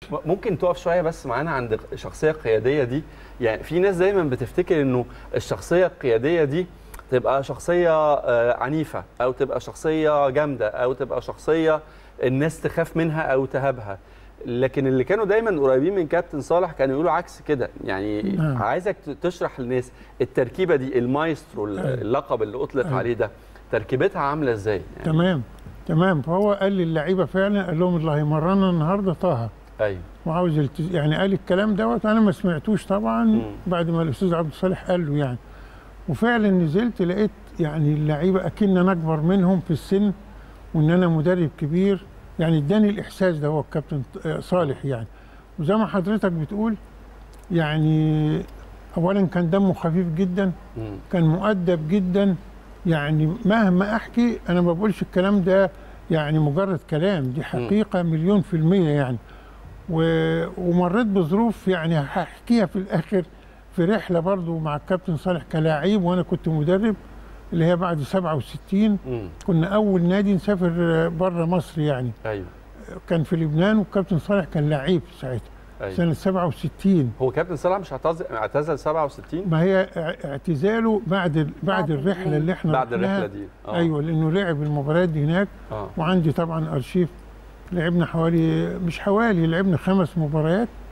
ممكن تقف شويه بس معانا عند الشخصيه القياديه دي يعني في ناس دايما بتفتكر انه الشخصيه القياديه دي تبقى شخصيه آه، عنيفه او تبقى شخصيه جامده او تبقى شخصيه الناس تخاف منها او تهابها لكن اللي كانوا دايما قريبين من كابتن صالح كانوا يقولوا عكس كده يعني نعم. عايزك تشرح للناس التركيبه دي المايسترو أيوة. اللقب اللي اطلق أيوة. عليه ده تركيبتها عامله ازاي يعني تمام تمام فهو قال للعيبه فعلا قال لهم اللي هيمرنا النهارده طه ايوه وعاوز التز... يعني قال الكلام دوت انا ما سمعتوش طبعا مم. بعد ما الاستاذ عبد الصالح قال له يعني وفعلا نزلت لقيت يعني اللعيبه اكن انا اكبر منهم في السن وان انا مدرب كبير يعني اداني الاحساس ده هو الكابتن آه، صالح يعني وزي ما حضرتك بتقول يعني اولا كان دمه خفيف جدا مم. كان مؤدب جدا يعني مهما احكي انا ما بقولش الكلام ده يعني مجرد كلام دي حقيقه مليون في الميه يعني و- ومريت بظروف يعني هحكيها في الاخر في رحله برضو مع الكابتن صالح كلاعب وانا كنت مدرب اللي هي بعد 67 مم. كنا اول نادي نسافر بره مصر يعني ايوه كان في لبنان والكابتن صالح كان لعيب ساعتها ايوه سنه 67 هو كابتن صلاح مش اعتزل اعتزل 67 ما هي ا- اعتزاله بعد ال- بعد بعد الرحله اللي احنا بعد رحناها. الرحله دي اه ايوه لانه لعب المباريات دي هناك اه وعندي طبعا ارشيف لعبنا حوالي مش حوالي لعبنا خمس مباريات